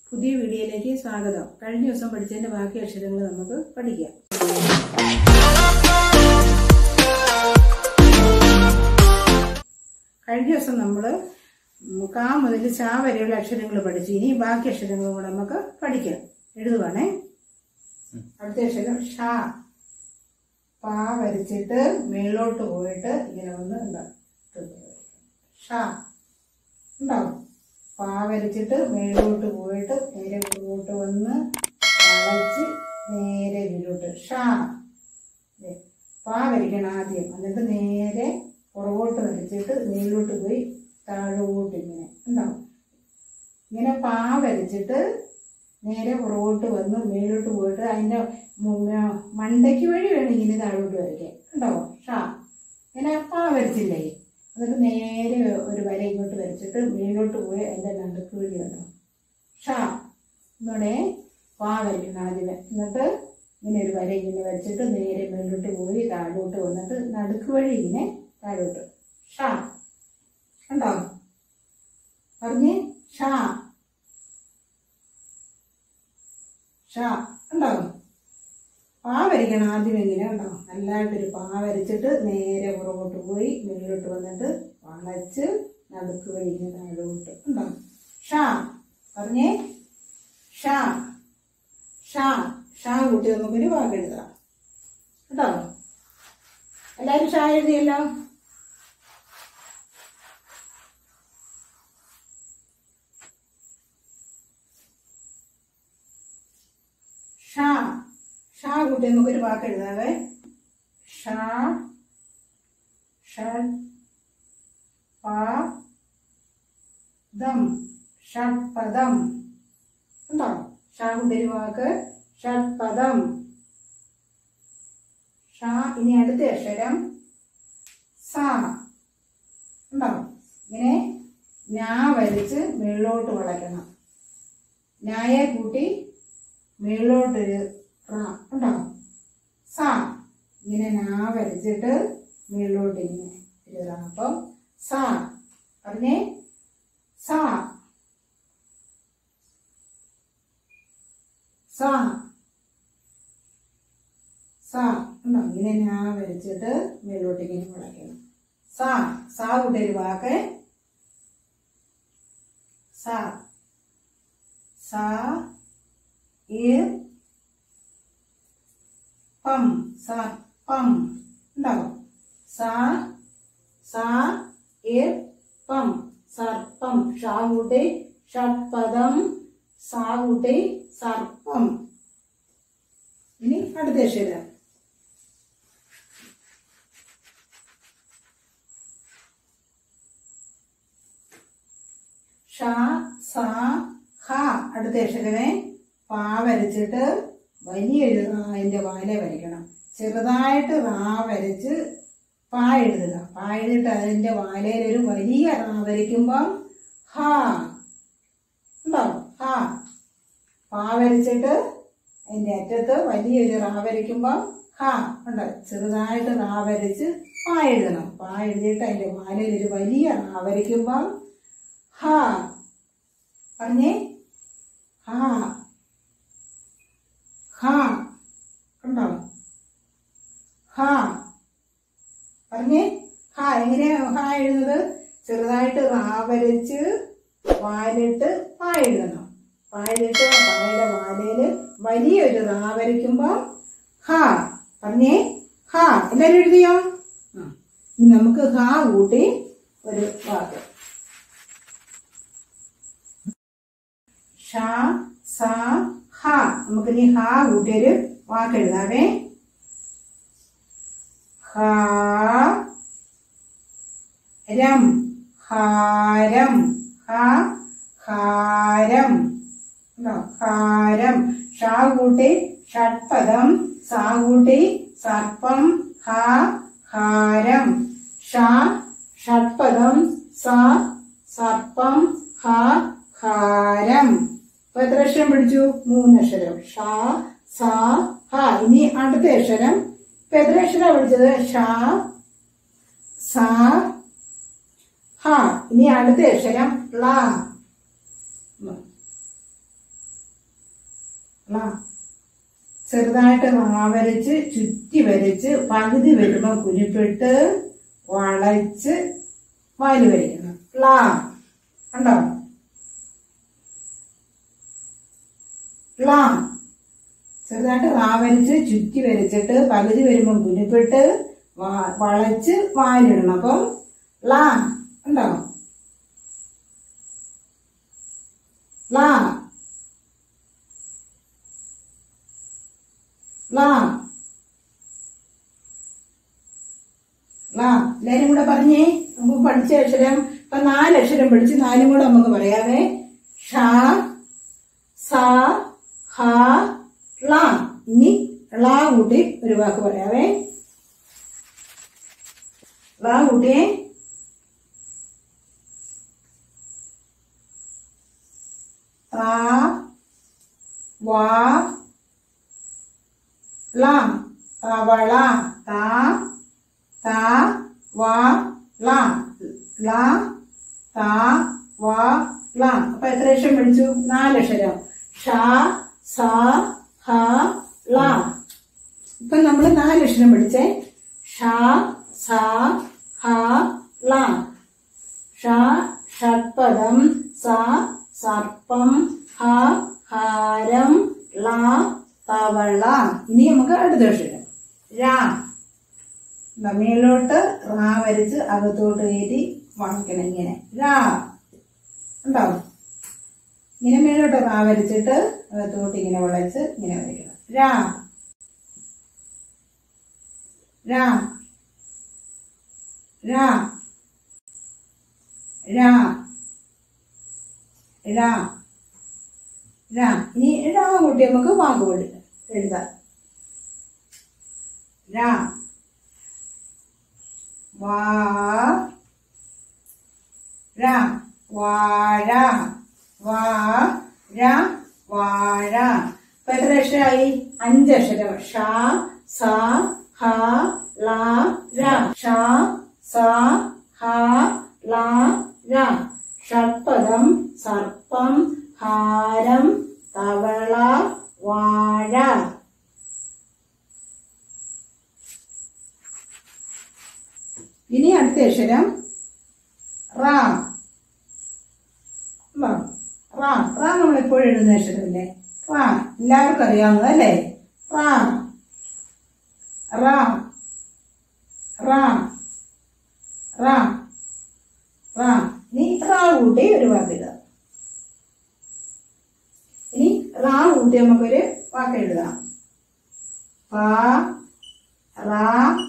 പുതിയ വീഡിയോയിലേക്ക് സ്വാഗതം കഴിഞ്ഞ ദിവസം പഠിച്ചതിന്റെ ബാക്കി അക്ഷരങ്ങൾ നമുക്ക് പഠിക്കാം കഴിഞ്ഞ ദിവസം നമ്മൾ കാ മുതൽ ചാ വരെയുള്ള അക്ഷരങ്ങൾ പഠിച്ചു ഇനി ബാക്കി അക്ഷരങ്ങളും കൂടെ നമുക്ക് പഠിക്കാം എഴുതുവാണേ അടുത്ത അക്ഷരം ഷാ പാ വരച്ചിട്ട് മേലോട്ട് പോയിട്ട് ഇങ്ങനെ ഒന്ന് ഉണ്ടാവും ഷാ ഉണ്ടാവും പാ വരച്ചിട്ട് മേലോട്ട് പോയിട്ട് നേരെ മുന്നോട്ട് വന്ന് വളച്ച് നേരെ ഇതിലോട്ട് ഷാ ദേ, പാ വരയ്ക്കണം ആദ്യം എന്നിട്ട് നേരെ പുറകോട്ട് വരച്ചിട്ട് മേലോട്ട് പോയി താഴോട്ട് ഇങ്ങനെ ഉണ്ടാവും ഇങ്ങനെ പാ വരച്ചിട്ട് നേരെ പുറകോട്ട് വന്ന് മേലോട്ട് പോയിട്ട് അതിൻ്റെ മു- മണ്ടയ്ക്ക് വഴി വേണം ഇങ്ങനെ താഴോട്ട് വരയ്ക്കാൻ ഉണ്ടാവും ഷാ ഇങ്ങനെ പാ വരച്ചില്ലേ എന്നിട്ട് നേരെ ഒരു വര ഇങ്ങോട്ട് വരച്ചിട്ട് മേലോട്ട് പോയി അതിൻ്റെ നടുക്ക് വഴി കണ്ടോ ഷാ ഇന്നോടെ പാ വരയ്ക്കണം ആദ്യമേ എന്നിട്ട് ഇങ്ങനെ ഒരു വര ഇങ്ങനെ വരച്ചിട്ട് നേരെ മേലോട്ട് പോയി താഴോട്ട് വന്നിട്ട് നടുക്ക് വഴി ഇങ്ങനെ താഴോട്ട് ഷാ കണ്ടോ പറഞ്ഞേ ഷാ ഷാ ഉണ്ടോ പാ വരയ്ക്കണം ആദ്യം എങ്ങനെ ഉണ്ടോ നല്ലതായിട്ടൊരു പാ വരച്ചിട്ട് നേരെ പുറകോട്ട് പോയി മുന്നിലോട്ട് വന്നിട്ട് വളച്ച് നടുക്ക് വഴി ഇങ്ങനെ താഴോട്ട് ഉണ്ടോ ഷാ പറഞ്ഞേ ഷാ ഷാ ഷാ കൂട്ടി നമുക്കൊരു വാക്ക് എഴുതാം കേട്ടോ എല്ലാവരും ഷാ എഴുതിയല്ലോ ഷാ ഷാ കൂട്ടി നമുക്കൊരു വാക്ക് എഴുതാവേ ഷാ ഷഡ് പ ദം ഷഡ്പദം ഉണ്ടോ ഷാ കൂട്ടി ഒരു വാക്ക് ഷഡ്പദം ഷാ ഇനി അടുത്ത അക്ഷരം സാ ഉണ്ടോ ഇങ്ങനെ ഞാ വരച്ച് മുകളിലോട്ട് വളയ്ക്കണം ഞായെ കൂട്ടി മുകളിലോട്ടൊരു റാ ഉണ്ടാവും സാ ഇങ്ങനെ നാ വരച്ചിട്ട് മുകളിലോട്ട് ഇങ്ങനെ ഒരു റാ അപ്പം സാ പറഞ്ഞേ സാ സാ സാ ഉണ്ടോ ഇങ്ങനെ നാ വരച്ചിട്ട് മുകളിലോട്ട് ഇങ്ങനെ വളയ്ക്കണം സാ സാ കൂട്ടി ഒരു വാക്ക് സാ സാ ഇർ പം സർപ്പം ഉണ്ടാവും സ സ ഇർ പം സർപ്പം ഷാ കൂട്ടി ഷഡ്പദം സാ കൂട്ടി സർപ്പം ഇനി അടുത്ത അക്ഷരം ഷ സ ഹ അടുത്ത അക്ഷരമേ പാ വരച്ചിട്ട് വലിയൊരു റാന്റെ വാല വരയ്ക്കണം ചെറുതായിട്ട് റാ വരച്ച് പാ എഴുതുക പാ എഴുതിയിട്ട് അതിന്റെ വാലയിൽ ഒരു വലിയ റാ വരയ്ക്കുമ്പം ഹ ഉണ്ടോ ഹ പാ വരച്ചിട്ട് അതിന്റെ അറ്റത്ത് വലിയൊരു റാ വരയ്ക്കുമ്പം ഹ ഉണ്ട് ചെറുതായിട്ട് റാ വരച്ച് പാ എഴുതണം പാ എഴുതിയിട്ട് അതിന്റെ വാലയിൽ ഒരു വലിയ റാ വരയ്ക്കുമ്പം ഹ പറഞ്ഞേ ഹ ഹ കണ്ടോ ഹ പറഞ്ഞേ ഹ എങ്ങനെയാ ഹ എഴുതുന്നത് ചെറുതായിട്ട് റാ വരച്ച് വാലിട്ട് പാ എഴുതണം പായലിട്ട് പായയുടെ വാലയില് വലിയൊരു റാ വരയ്ക്കുമ്പോ ഹ പറഞ്ഞേ ഹ എല്ലാരും എഴുതിയോ ആ. ഇനി നമുക്ക് ഹ കൂട്ടി ഒരു വാക്ക് ഷ സ ഹ നമുക്ക് ഇനി ഹ കൂട്ടിയൊരു വാക്ക് എഴുതാവേ ഹ രം ഹാരം ഹ ഹാരം ഉണ്ടോ? ഹാരം ഷാ കൂട്ടി ഷഡ്പദം സാ കൂട്ടി സർപ്പം ഹ ഹാരം ഷ ഷഡ്പദം സ സർപ്പം ഹ ഹാരം ഇപ്പൊ എത്ര അക്ഷരം പഠിച്ചു മൂന്നക്ഷരം ഷ സ ഹ ഇനി അടുത്ത അക്ഷരം ഇപ്പൊ എത്ര അക്ഷരം പഠിച്ചത് ഷ സ ഹ ഇനി അടുത്ത അക്ഷരം ള ള ചെറുതായിട്ട് റാ വരച്ച് ചുറ്റി വരച്ച് പകുതി വരുമ്പോ കുരുപ്പിട്ട് വളച്ച് വാല് വരയ്ക്കണം ള കണ്ടോ ള ചെറുതായിട്ട് റാ വരച്ച് ചുറ്റി വരച്ചിട്ട് പകുതി വരുമ്പോ കുരുപ്പിട്ട് വാ- വളച്ച് വാലിടണം അപ്പം ള ഉണ്ടോ ള ള ള എല്ലാരും കൂടെ പറഞ്ഞേ നമുക്ക് പഠിച്ച അക്ഷരം ഇപ്പൊ നാല് അക്ഷരം പഠിച്ച് നാലും കൂടെ നമുക്ക് പറയാവേ ഷ സ ഹ ള ഇനി ള കൂട്ടി ഒരു വാക്ക് പറയാവേ ള കൂട്ടിയേ ത വ ള തവള ത ത വ ള ള ത വ ള അപ്പൊ എത്ര അക്ഷരം പഠിച്ചു നാലക്ഷരം ഷ സ ഹ ള ഇപ്പൊ നമ്മൾ നാലക്ഷരം പഠിച്ചേ ഷ സ ഹ ള ഷ ഷഡ്പദം സ സർപ്പം ഹ ഹാരം ള തവള ഇനി നമുക്ക് അടുത്ത അക്ഷരം രാ ദാ മേലോട്ട് റാ വരച്ച് അകത്തോട്ട് കയറ്റി വാങ്ങിക്കണം ഇങ്ങനെ രാ ഉണ്ടാവും ഇങ്ങനെ മേലോട്ട് റാ വരച്ചിട്ട് അകത്തോട്ട് ഇങ്ങനെ വളച്ച് ഇങ്ങനെ വരയ്ക്കണം രാ രാ രാ രാ രാ രാ ഇനി രാ കൂട്ടി നമുക്ക് വാക്ക് കൊണ്ട് എഴുതാം രാ വാ രാ വാഴ വാ രാ വാഴ ഇപ്പൊ എത്ര അക്ഷരമായി അഞ്ചക്ഷരം ഷ സ ഹ ള ര ഷ സ ഹ ള ര ഷഡ്പദം സർപ്പം ഹാരം തവള വാഴ ഇനി അടുത്ത അക്ഷരം റാ റാ റാ റാ നമ്മൾ എപ്പോഴും എഴുതുന്ന അക്ഷരമല്ലേ റാ എല്ലാവർക്കും അറിയാവുന്നതല്ലേ റാ റാ റാ റാ റാ ഇനി റാ കൂട്ടി ഒരു വാക്ക് എഴുതാം ഇനി റാ കൂട്ടി നമുക്കൊരു വാക്ക് എഴുതാം പ റാ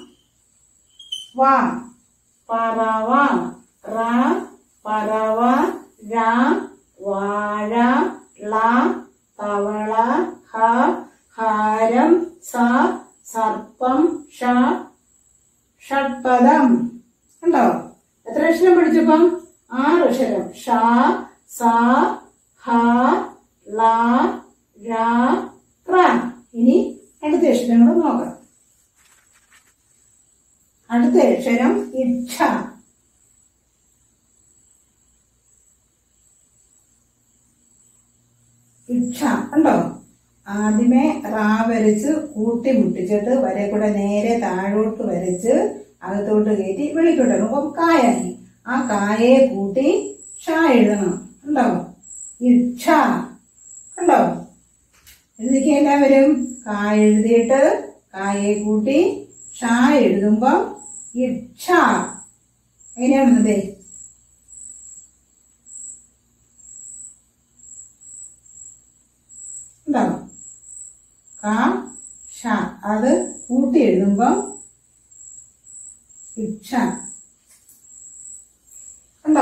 വാ പറവ റ പറവ ര വാഴ ള തവള ഹ ഹാരം സ സർപ്പം ഷ ഷഡ്പദം ഉണ്ടോ എത്ര അക്ഷരം പഠിച്ചപ്പം ആറ് അക്ഷരം ഷ സ ഹ ള ര റ ഇനി അടുത്ത അക്ഷരങ്ങൾ നോക്കാം അടുത്ത അക്ഷരം ഇച്ഛ ഇച്ഛ ഉണ്ടോ ആദ്യമേ റാ വരച്ച് കൂട്ടി മുട്ടിച്ചിട്ട് വരെ കൂടെ നേരെ താഴോട്ട് വരച്ച് അകത്തോട്ട് കയറ്റി വെളിക്കോട്ട് ഇടും. അപ്പം കായായി ആ കായെ കൂട്ടി ഷ എഴുതണം ഉണ്ടോ ഇച്ഛ ഉണ്ടോ എഴുതിക്കുക എല്ലാവരും കാ എഴുതിയിട്ട് കായെ കൂട്ടി ഷ എഴുതുമ്പോ ഇച്ഛ എങ്ങനെയാണെന്നതേ ഉണ്ടാവും കാ ഷ അത് കൂട്ടി എഴുതുമ്പോ ഇച്ഛ ഉണ്ടോ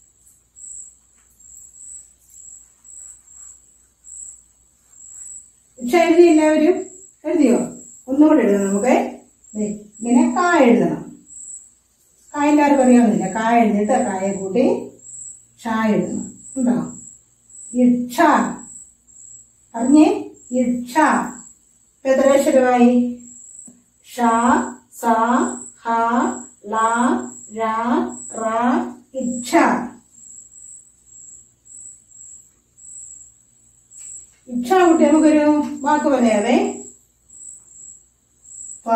ഇച്ഛ എഴുതി എല്ലാവരും എഴുതിയോ ഒന്നുകൂടെ എഴുതണം നമുക്ക് ദേ, ഇങ്ങനെ കാ എഴുതണം കാ എല്ലാവർക്കും അറിയാവുന്നില്ല കാ എഴുതിയിട്ട് കായെ കൂട്ടി ഷാ എഴുതണം ഉണ്ടോ ഇച്ഛ പറഞ്ഞേ ഇച്ഛ ഇപ്പൊ എത്ര അക്ഷരമായി ഷ സ ഹ ള ര റ ഇച്ഛ ഇച്ഛ കുട്ടി നമുക്കൊരു വാക്ക് പറയാവേ പ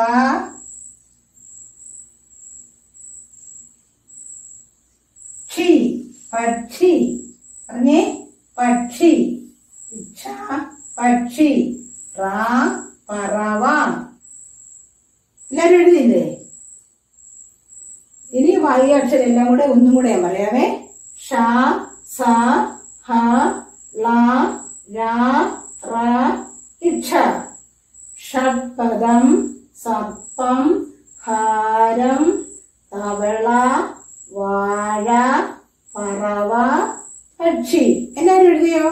ക്ഷി പക്ഷി പറഞ്ഞേ പക്ഷി ഇച്ഛ പക്ഷി റാ പറവ എല്ലാരും എഴുതിയില്ലേ ഇനി വായ അക്ഷരം എല്ലാം കൂടെ ഒന്നും കൂടെ ഞാൻ പറയാവേ ഷ സ ഹ ല ര റ ഇക്ഷ ഷഡ്പദം സർപ്പം ഹാരം തവള വാഴ പറവ പക്ഷി എല്ലാരും എഴുതിയോ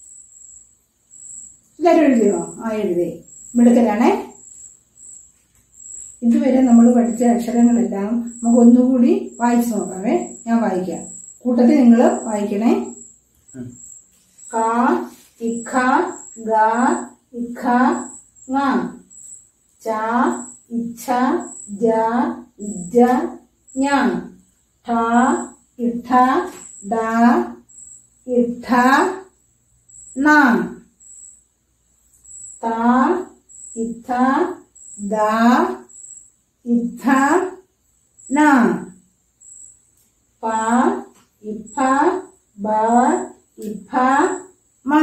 എല്ലാരും എഴുതിയോ ആ എഴുതി മിടുക്കലാണേ ഇതുവരെ നമ്മൾ പഠിച്ച അക്ഷരങ്ങളെല്ലാം നമുക്ക് ഒന്നുകൂടി വായിച്ചു നോക്കാവേ ഞാൻ വായിക്കാം കൂട്ടത്തിൽ നിങ്ങൾ വായിക്കണേ ക ഇഖ ഗ ഇഖ ങ ച ഇച്ഛ ജ ഇജ ഞ ഠ ഇഠ ഡ ഇഠ ന ത ഇഥ ദ ഇഥ ന പ ഇഫ ബ ഇഫ മ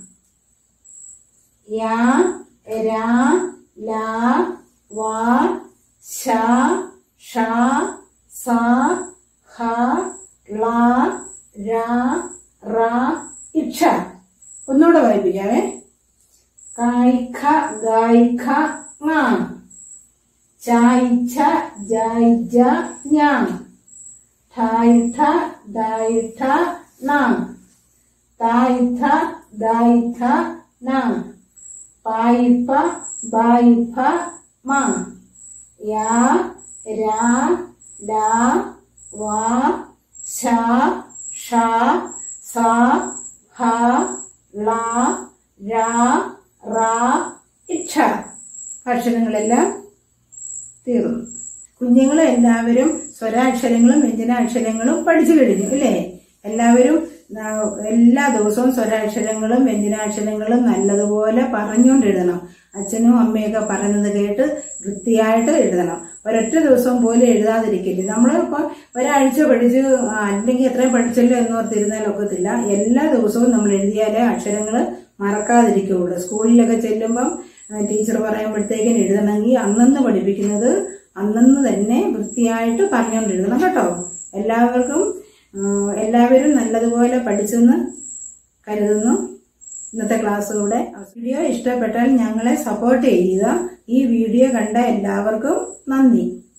യ ര ല വ ശ ഷ സ ഹ ള ര റ ഇക്ഷ ഒന്നുകൂടെ വായിപ്പിക്കാവേ കായ്ഖ ഗായിഖ ങ ചായിച്ച ജായിജ ഞ ഠായിഠ ദായിഠ ന തായിഠ ദായിഠ ന പായിപ്പ ബായിപ്പ മ യാ രാ ല വ ശ ഷ സ ഹ ള ര റ ഇച്ഛ അക്ഷരങ്ങളെല്ലാം തീർന്നു കുഞ്ഞുങ്ങൾ എല്ലാവരും സ്വരാക്ഷരങ്ങളും വ്യഞ്ജനാക്ഷരങ്ങളും പഠിച്ചു കഴിഞ്ഞു അല്ലേ എല്ലാവരും ആ, എല്ലാ ദിവസവും സ്വരാക്ഷരങ്ങളും വ്യഞ്ജനാക്ഷരങ്ങളും നല്ലതുപോലെ പറഞ്ഞുകൊണ്ട് എഴുതണം അച്ഛനും അമ്മയൊക്കെ പറയുന്നത് കേട്ട് വൃത്തിയായിട്ട് എഴുതണം ഒരൊറ്റ ദിവസം പോലും എഴുതാതിരിക്കില്ല നമ്മൾ ഇപ്പം ഒരാഴ്ച പഠിച്ച് ആ, അല്ലെങ്കിൽ എത്രയും പഠിച്ചല്ലോ എന്നോർത്തിരുന്നാൽ ഒക്കത്തില്ല എല്ലാ ദിവസവും നമ്മൾ എഴുതിയാലേ അക്ഷരങ്ങൾ മറക്കാതിരിക്കുകയുള്ളൂ സ്കൂളിലൊക്കെ ചെല്ലുമ്പം ആ, ടീച്ചർ പറയുമ്പോഴത്തേക്കും എഴുതണമെങ്കിൽ അന്നന്ന് പഠിപ്പിക്കുന്നത് അന്നന്ന് തന്നെ വൃത്തിയായിട്ട് പറഞ്ഞുകൊണ്ട് എഴുതണം കേട്ടോ എല്ലാവർക്കും ആ, എല്ലാവരും നല്ലതുപോലെ പഠിച്ചെന്ന് കരുതുന്നു ഇന്നത്തെ ക്ലാസ്സിലൂടെ വീഡിയോ ഇഷ്ടപ്പെട്ടാൽ ഞങ്ങളെ സപ്പോർട്ട് ചെയ്യുക ഈ വീഡിയോ കണ്ട എല്ലാവർക്കും നന്ദി